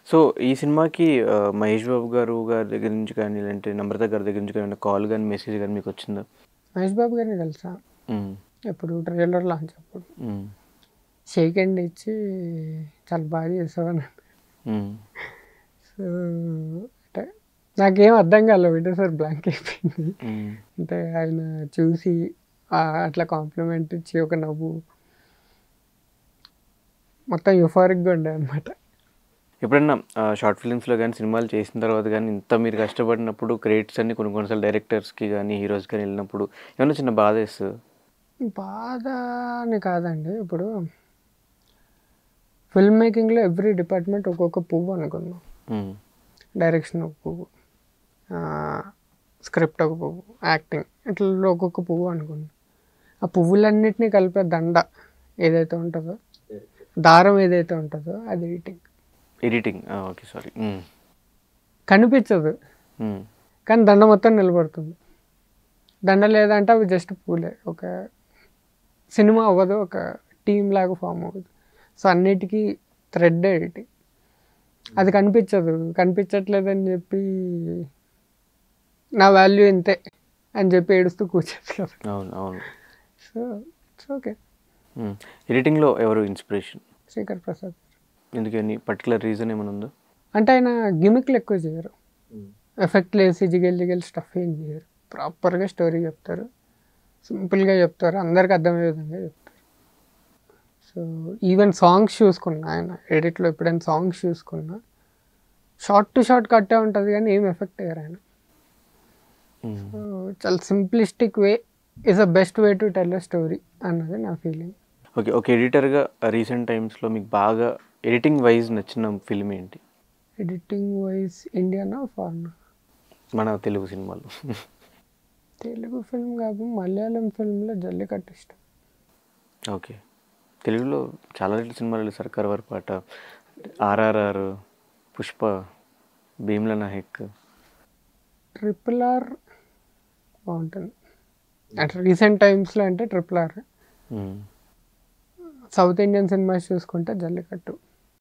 So ఈ సినిమాకి ఆ, మహేష్ బాబు గారు గారి దగ్గర నుంచి కానీ లేదంటే నమ్రత గారి దగ్గర నుంచి కానీ కాల్ కానీ మెసేజ్ కానీ మీకు వచ్చిందా మహేష్ బాబు గారిని కలిసా మ్మ్. ఎప్పుడు ట్రైలర్ లాంచ్ అప్పుడు మ్మ్. షేక్ హ్యాండ్ ఇచ్చి చాలా బాగా చేసావని మ్మ్. సో అంటే నాకేం అర్థం కాలేదు ఒకటే సార్ బ్లాంక్ అయిపోయింది మ్మ్. అంటే ఆయన చూసి ఆ అట్లా కాంప్లిమెంట్ ఇచ్చి ఒక నవ్వు మొత్తం యుఫారిక్గా ఉండే అనమాట ఎప్పుడన్నా షార్ట్ ఫిల్మ్స్లో కానీ సినిమాలు చేసిన తర్వాత కానీ ఇంత మీరు కష్టపడినప్పుడు క్రెడిట్స్ అన్ని కొన్ని కొన్నిసార్లు డైరెక్టర్స్కి కానీ హీరోస్ కానీ వెళ్ళినప్పుడు ఏమన్నా చిన్న బాధ వేస్తుంది బాధ అని కాదండి ఇప్పుడు ఫిల్మ్ మేకింగ్లో ఎవ్రీ డిపార్ట్మెంట్ ఒక్కొక్క పువ్వు అనుకున్నాం మ్మ్. డైరెక్షన్ ఒక పువ్వు స్క్రిప్ట్ ఒక పువ్వు యాక్టింగ్ ఇట్లా ఒక్కొక్క పువ్వు అనుకున్నాం ఆ పువ్వులన్నిటినీ కలిపే దండ ఏదైతే ఉంటుందో దారం ఏదైతే ఉంటుందో అది ఎడిటింగ్ ఎడిటింగ్ ఓకే సారీ కనిపించదు కానీ దండ మొత్తం నిలబడుతుంది దండ లేదంటే అవి జస్ట్ పూలే ఒక సినిమా అవ్వదు ఒక టీం లాగా ఫామ్ అవ్వదు సో అన్నిటికీ థ్రెడ్ ఎడిటింగ్ అది కనిపించదు కనిపించట్లేదని చెప్పి నా వాల్యూ ఇంతే అని చెప్పి ఏడుస్తూ కూర్చోచ్చు కదా అవును అవును సో ఇట్స్ ఓకే ఎడిటింగ్లో ఎవరు ఇన్స్పిరేషన్ శేఖర్ ప్రసాద్ ఎందుకని పర్టికులర్ రీజన్ ఏమైనా ఉందా అంటే ఆయన గిమిక్లు ఎక్కువ చేయరు ఎఫెక్ట్ లేసి జిగేల్ జిగేల్ స్టఫ్ ఏం చేయరు ప్రాపర్గా స్టోరీ చెప్తారు సింపుల్గా చెప్తారు అందరికి అర్థమయ్యే విధంగా చెప్తారు సో ఈవెన్ సాంగ్స్ చూసుకున్నా ఆయన ఎడిట్లో ఎప్పుడైనా సాంగ్స్ చూసుకున్నా షార్ట్ టు షార్ట్ కట్టే ఉంటుంది కానీ ఏం ఎఫెక్ట్ అయ్యారు ఆయన మ్మ్. సో చాలా simplistic way is a best way to tell a story అన్నది నా ఫీలింగ్ ఓకే ఒక ఎడిటర్గా రీసెంట్ టైమ్స్లో మీకు బాగా ఎడిటింగ్ వైజ్ నచ్చిన ఫిల్మ్ ఏంటి ఎడిటింగ్ వైజ్ ఇండియానా ఫారెన్ మన తెలుగు సినిమాలు తెలుగు ఫిల్మ్ కాదు మలయాళం ఫిల్మ్లో జల్లికట్టు ఇష్టం ఓకే తెలుగులో చాలా రెండు సినిమాలు Sarkar Vaari Paata RRR Pushpa Bheemla Nayak triple R బాగుంటుంది అంటే రీసెంట్ టైమ్స్లో అంటే triple R hmm. South Indian cinemas చూసుకుంటే జల్లికట్టు